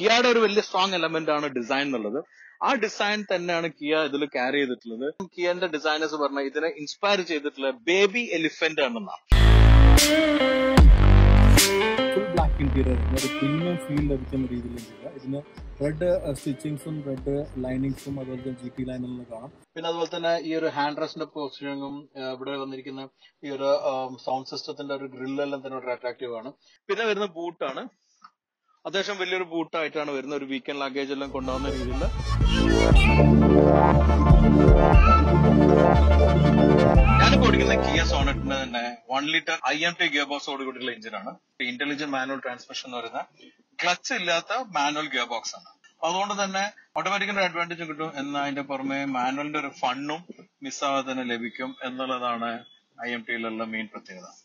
കിയയുടെ ഒരു വലിയ strong element ആണ് ഡിസൈൻ എന്നുള്ളത് ആ ഡിസൈൻ തന്നെയാണ് കിയ ഇതിൽ ക്യാരി ചെയ്തിട്ടുള്ളത് കിയന്റെ ഡിസൈനേഴ്സ് പറഞ്ഞ ഇതിനെ ഇൻസ്പയർ ചെയ്തിട്ടുള്ള ബേബി എലിഫന്റ് ആണെന്നാണ് ഫുൾ ബ്ലാക്ക് ഇന്റീരിയർ ഒരു പ്രീമിയം ഫീൽ ലഭിക്കുന്ന രീതിയിൽ ചെയ്യുക ഇതിന് റെഡ് സ്റ്റിച്ചിങ്സും റെഡ് ലൈനിങ്സും അതുപോലെ തന്നെ ജി ടി ലൈനിലും കാണാം പിന്നെ അതുപോലെ തന്നെ ഈ ഒരു ഹാൻഡ് റെസ്റ്റിന്റെ പൊസിഷനിങ്ങും ഇവിടെ വന്നിരിക്കുന്ന ഈ ഒരു സൗണ്ട് സിസ്റ്റത്തിന്റെ ഒരു ഗ്രില്ലെല്ലാം തന്നെ വളരെ അട്രാക്റ്റീവ് ആണ് പിന്നെ വരുന്ന ബൂട്ടാണ് അത്യാവശ്യം വലിയൊരു ബൂട്ടായിട്ടാണ് വരുന്ന ഒരു വീക്കെൻഡ് ലഗേജ് എല്ലാം കൊണ്ടുപോകുന്ന രീതിയിൽ ഞാനിപ്പോ ഓടിക്കുന്ന കിയ സോണറ്റിന്റെ തന്നെ one litre I M T gear ബോക്സോട് കൂടിയുള്ള എഞ്ചിനാണ് ഇന്റലിജന്റ് മാനുവൽ ട്രാൻസ്മിഷൻ എന്ന് പറയുന്ന ക്ലച്ച് ഇല്ലാത്ത മാനുവൽ ഗിയർ ബോക്സ് ആണ് അതുകൊണ്ട് തന്നെ ഓട്ടോമാറ്റിക്കിന്റെ അഡ്വാൻറ്റേജ് കിട്ടും എന്നാൽ അതിന്റെ പുറമെ മാനുവലിന്റെ ഒരു ഫണ്ണും മിസ്സാവാതെ തന്നെ ലഭിക്കും എന്നുള്ളതാണ് ഐ എം ടിയിലുള്ള മെയിൻ പ്രത്യേകത